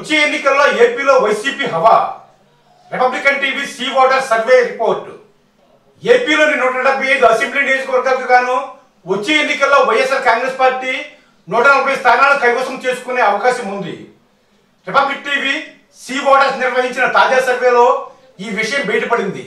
వచ్చే ఎన్నికల్లో ఏపీలో వైసీపీ హవా republican TV C voter survey report ఏపీలోని నూట డెబ్బై ఐదు అసెంబ్లీ నియోజకవర్గాలకు గాను వచ్చే ఎన్నికల్లో వైఎస్ఆర్ కాంగ్రెస్ పార్టీ నూట నలభై స్థానాలు కైవసం చేసుకునే అవకాశం ఉంది రిపబ్లిక్ టీవీ సీ వాటర్స్ నిర్వహించిన తాజా సర్వేలో ఈ విషయం బయటపడింది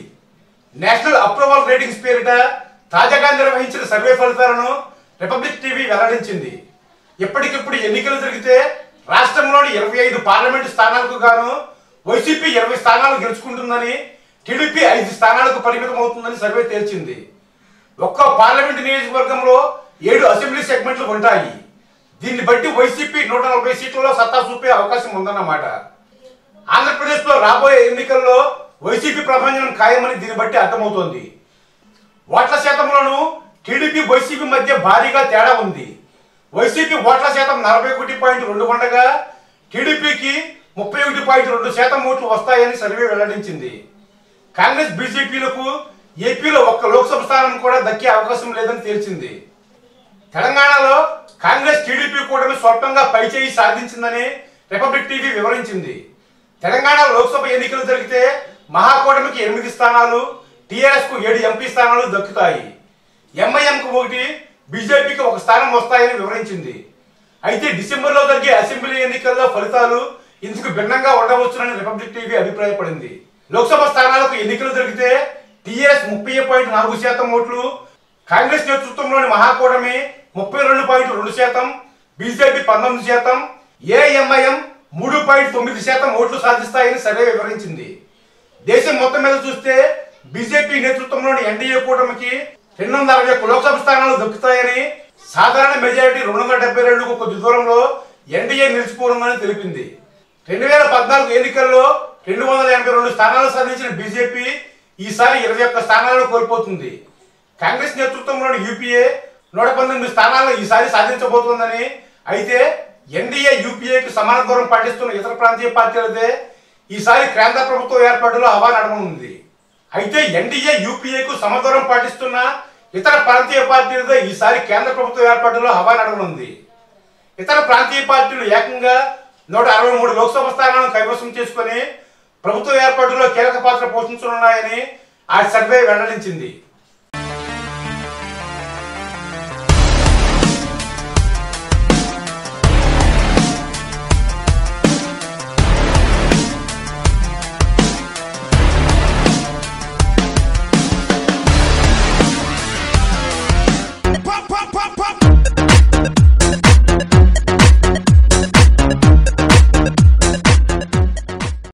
నేషనల్ అప్రూవల్ రేటింగ్స్ పేరిట తాజాగా నిర్వహించిన సర్వే ఫలితాలను రిపబ్లిక్ టీవీ వెల్లడించింది ఎప్పటికిప్పుడు ఎన్నికలు జరిగితే రాష్ట్రంలోని ఇరవై ఐదు పార్లమెంటు స్థానాలకు గాను వైసీపీ ఇరవై స్థానాలు గెలుచుకుంటుందని టీడీపీ ఐదు స్థానాలకు పరిమితం అవుతుందని సర్వే తేల్చింది ఒక్కో పార్లమెంటు నియోజకవర్గంలో ఏడు అసెంబ్లీ సెగ్మెంట్లు ఉంటాయి దీన్ని బట్టి వైసీపీ నూట నలభై సీట్లలో సత్తా చూపే అవకాశం ఉందన్నమాట ఆంధ్రప్రదేశ్లో రాబోయే ఎన్నికల్లో వైసీపీ ప్రభంజనం ఖాయమని దీన్ని బట్టి అర్థమవుతోంది ఓట్ల శాతంలోనూ టీడీపీ వైసీపీ మధ్య భారీగా తేడా ఉంది వైసీపీ ఓట్ల శాతం నలభై ఒకటి పాయింట్ రెండు ఉండగా టీడీపీకి ముప్పై ఒకటి పాయింట్ రెండు శాతం ఓట్లు వస్తాయని సర్వే వెల్లడించింది కాంగ్రెస్ బీజేపీలకు ఏపీలో ఒక్క లోక్సభ స్థానం కూడా దక్కే అవకాశం లేదని తేల్చింది తెలంగాణలో కాంగ్రెస్ టీడీపీ కూటమి స్వల్పంగా పైచేయి సాధించిందని రిపబ్లిక్ టీవీ వివరించింది తెలంగాణ లోక్సభ ఎన్నికలు జరిగితే మహాకూటమికి ఎనిమిది స్థానాలు టీఆర్ఎస్ కు ఏడు ఎంపీ స్థానాలు దక్కుతాయి ఎంఐఎంకు ఒకటి బీజేపీకి ఒక స్థానం వస్తాయని వివరించింది అయితే డిసెంబర్లో జరిగే అసెంబ్లీ ఎన్నికల్లో ఫలితాలు ఇందుకు భిన్నంగా ఉండవచ్చునని రిపబ్లిక్ టీవీ అభిప్రాయపడింది లోక్సభ స్థానాలకు ఎన్నికలు జరిగితే టీఆర్ఎస్ ముప్పై పాయింట్ నాలుగు శాతం ఓట్లు కాంగ్రెస్ నేతృత్వంలోని మహాకూటమి ముప్పై రెండు పాయింట్ రెండు శాతం బీజేపీ పంతొమ్మిది శాతం ఏఎంఐఎం మూడు పాయింట్ తొమ్మిది శాతం ఓట్లు సాధిస్తాయని సర్వే వివరించింది దేశం మొత్తం మీద చూస్తే బీజేపీ నేతృత్వంలోని ఎన్డీఏ కూటమికి రెండు వందల అరవై ఒక్క లోక్సభ స్థానాలు దక్కుతాయని సాధారణ మెజారిటీ రెండు వందల డెబ్బై రెండుకు కొద్ది దూరంలో ఎన్డీఏ నిలిచిపోనుందని తెలిపింది రెండు వేల పద్నాలుగు ఎన్నికల్లో రెండు వందల ఎనభై రెండు స్థానాలు సాధించిన బీజేపీ ఈసారి ఇరవై ఒక్క స్థానాలను కోల్పోతుంది కాంగ్రెస్ నేతృత్వంలోని యూపీఏ నూట పంతొమ్మిది స్థానాలను ఈసారి సాధించబోతోందని అయితే ఎన్డీఏ యూపీఏకి సమాన దూరం పాటిస్తున్న ఇతర ప్రాంతీయ పార్టీలదే ఈసారి కేంద్ర ప్రభుత్వ ఏర్పాటులో హవా నడవనుంది అయితే ఎన్డీఏ యూపీఏకు సమదూరం పాటిస్తున్న ఇతర ప్రాంతీయ పార్టీలదే ఈసారి కేంద్ర ప్రభుత్వ ఏర్పాటులో హవా నడవనుంది ఇతర ప్రాంతీయ పార్టీలు ఏకంగా నూట అరవై మూడు లోక్సభ స్థానాలను కైవసం చేసుకుని ప్రభుత్వ ఏర్పాటులో కీలక పాత్ర పోషించనున్నాయని ఆ సర్వే వెల్లడించింది